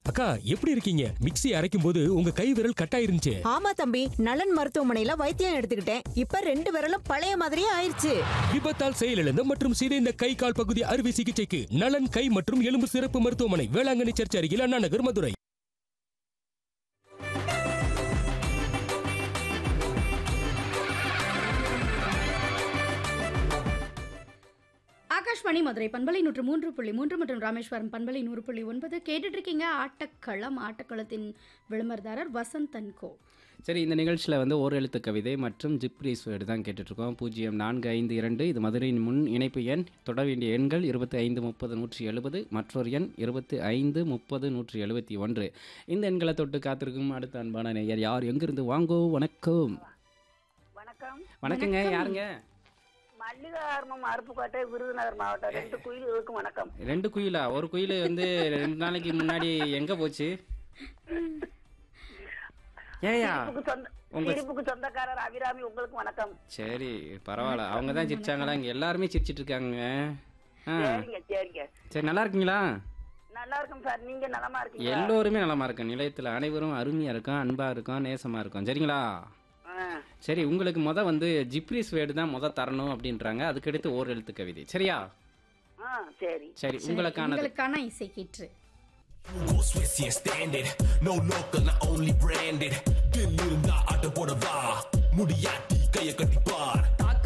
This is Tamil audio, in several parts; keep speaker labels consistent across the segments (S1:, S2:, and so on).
S1: அக்கா எப்படி இருக்கீங்க மிக்ஸி அரைக்கும் போது உங்க கை விரல் கட்டாயிருந்துச்சு
S2: ஆமா தம்பி நலன் மருத்துவமனையில வைத்தியம் எடுத்துக்கிட்டேன் இப்ப ரெண்டு விரலும் பழைய மாதிரியே ஆயிருச்சு
S1: விபத்தால் செயலிழந்த மற்றும் சிதைந்த கை கால் பகுதி அறுவை சிகிச்சைக்கு நலன் கை மற்றும் எலும்பு சிறப்பு மருத்துவமனை வேளாங்கண்ணி சர்ச் அருகில் அண்ணா நகர் மதுரை
S3: ஆகாஷ்வாணி மதுரை பண்பலை நூற்று மூன்று புள்ளி மூன்று மற்றும் ராமேஸ்வரம் பண்பலை நூறு புள்ளி ஒன்பது கேட்டுட்டு இருக்கீங்க ஆட்டக்களம் ஆட்டக்களத்தின் விளம்பரதாரர் வசந்த் அன்கோ
S4: சரி இந்த நிகழ்ச்சியில் வந்து ஓர் எழுத்து கவிதை மற்றும் ஜிப்ரீஸ் வேர்டு தான் கேட்டுட்ருக்கோம் பூஜ்ஜியம் நான்கு ஐந்து இரண்டு இது மதுரையின் முன் இணைப்பு எண் தொட வேண்டிய எண்கள் இருபத்தி ஐந்து முப்பது நூற்றி எழுபது மற்றொரு எண் இருபத்தி ஐந்து முப்பது நூற்றி எழுபத்தி ஒன்று இந்த எண்களை தொட்டு காத்திருக்கும் அடுத்த அன்பான நேயர் யார் எங்கிருந்து வாங்கோ வணக்கம்
S5: வணக்கம்
S4: வணக்கங்க யாருங்க
S5: மல்லிகார்மம் அருப்புக்கோட்டை விருதுநகர் மாவட்டம் ரெண்டு குயில்களுக்கும் வணக்கம்
S4: ரெண்டு குயிலா ஒரு குயில் வந்து ரெண்டு நாளைக்கு முன்னாடி எங்கே போச்சு ஏயா
S5: சிரிப்புக்கு சொந்த
S4: உங்க-
S5: சிரிப்புக்கு சொந்தக்காரர் அபிராமி உங்களுக்கு வணக்கம்
S4: சரி பரவாயில்ல அவங்க தான் சிரிச்சாங்களா இங்கே எல்லாருமே சிரிச்சிட்டு இருக்காங்க ஆ
S5: சரிங்க சரிங்க
S4: சரி நல்லா இருக்கீங்களா
S5: நல்லா இருக்கும் சார் நீங்க நலமா இருக்கீங்க
S4: எல்லோருமே நலமா இருக்கோம் நிலையத்தில் அனைவரும் அருமையாக இருக்கும் அன்பாக இருக்கும் நேசமாக இருக்கும் சரிங்களா சரி உங்களுக்கு முத வந்து ஜிப்ரீஸ் வேர்டு தான் முத தரணும் அப்படின்றாங்க அதுக்கடுத்து ஓர் எழுத்து கவிதை சரியா
S5: ஆ சரி
S4: சரி உங்களுக்கானது
S3: உங்களுக்கான இசை கீற்று
S6: Swiss, yeah, standard. No local, not only branded. தில்லிருந்தா ஆட்ட போடவா முடியாட்டி கைய கட்டி பார்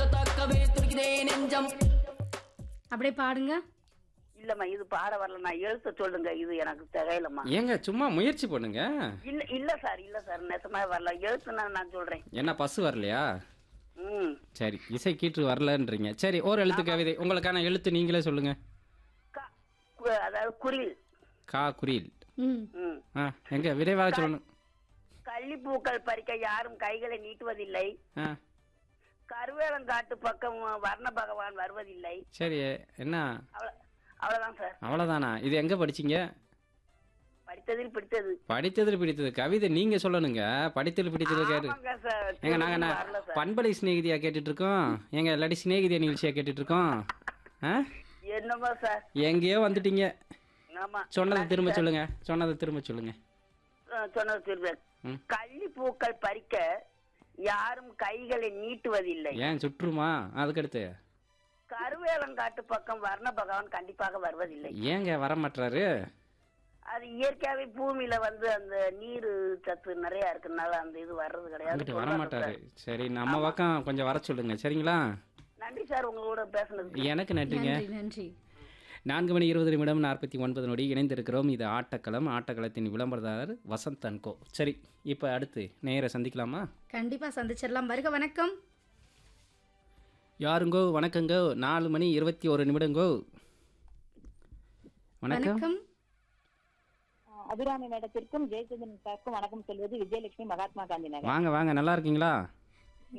S3: அப்படியே பாடுங்க
S5: இல்லம்மா இது பாட வரல நான் எழுத்த சொல்லுங்க இது எனக்கு தெரியலம்மா
S4: ஏங்க சும்மா முயற்சி பண்ணுங்க
S5: இல்ல இல்ல சார் இல்ல சார் நெசமா வரல எழுத்து நான் நான் சொல்றேன்
S4: என்ன பஸ் வரலையா
S5: ம்
S4: சரி இசை கீற்று வரலன்றீங்க சரி ஓர் எழுத்து கவிதை உங்களுக்கான எழுத்து நீங்களே சொல்லுங்க
S5: க- கு- அதாவது குரில்
S4: கா குரில்
S3: ம்
S5: ம்
S4: ஆ எங்க விரைவாக சொல்லணும்
S5: கள்ளிப்பூக்கள் பறிக்க யாரும் கைகளை நீட்டுவதில்லை
S4: ஆ
S5: கருவேலங்காட்டு பக்கம் வர்ண பகவான் வருவதில்லை
S4: சரி என்ன
S5: அவ்வளவு அவ்வளவுதான் சார்
S4: அவ்வளோதானா இது எங்கே படிச்சீங்க
S5: படித்ததில் பிடித்தது
S4: படித்ததில் பிடித்தது கவிதை நீங்க சொல்லணுங்க படித்ததில் பிடித்தது கேட்டு
S5: ஆமாங்க சார்
S4: ஏங்க நாங்க என்ன
S5: வரல சார்
S4: பண்பலை சிநேகிதியா கேட்டுட்டு இருக்கோம் எங்க இல்லாட்டி சிநேகிதியா நிகழ்ச்சியா கேட்டுட்டு இருக்கோம் ஆ
S5: என்னமோ சார்
S4: எங்கேயோ வந்துட்டீங்க
S5: ஆமா
S4: சொன்னதை திரும்ப சொல்லுங்க சொன்னதை திரும்ப சொல்லுங்க
S5: அஹ் சொன்னது திரும்ப
S4: ம்.
S5: கள்ளி பூக்கள் பறிக்க யாரும் கைகளை நீட்டுவதில்லை
S4: ஏன் சுற்றுமா அதுக்கடுத்து
S5: கருவேலங்காட்டு பக்கம் வர்ண பகவான் கண்டிப்பாக வருவதில்லை
S4: ஏங்க வர மாட்டாரு
S5: அது இயற்கையாவே பூமியில வந்து அந்த நீர் சத்து நிறைய இருக்கறனால அந்த இது வர்றது கிடையாது
S4: அங்கிட்டு வர
S5: சொல்றாங்க
S4: மாட்டாரு
S5: சார்.
S4: சரி நம்ம பக்கம் கொஞ்சம் வர சொல்லுங்க சரிங்களா
S5: நன்றி சார் உங்களோட பேசுனதுக்கு
S4: எனக்கு நன்றிங்க
S3: நன்றி நன்றி
S4: நான்கு மணி இருபது நிமிடம் நாற்பத்தி ஒன்பது நொடி இணைந்திருக்கிறோம் இது ஆட்டக்களம் ஆட்டக்களத்தின் விளம்பரதாரர் வசந்த் அன்கோ சரி இப்போ அடுத்து நேர சந்திக்கலாமா
S3: கண்டிப்பா சந்திச்சிடலாம் வருக வணக்கம்
S4: யாருங்கோ வணக்கங்கோ நாலு மணி இருபத்தி ஒரு நிமிடங்கோ வணக்கம்
S3: வணக்கம்
S7: அபிராமி மேடத்திற்கும் ஜெயச்சந்திரன் சாருக்கும் வணக்கம் சொல்வது விஜயலட்சுமி மகாத்மா காந்தி நகர்
S4: வாங்க வாங்க நல்லா இருக்கீங்களா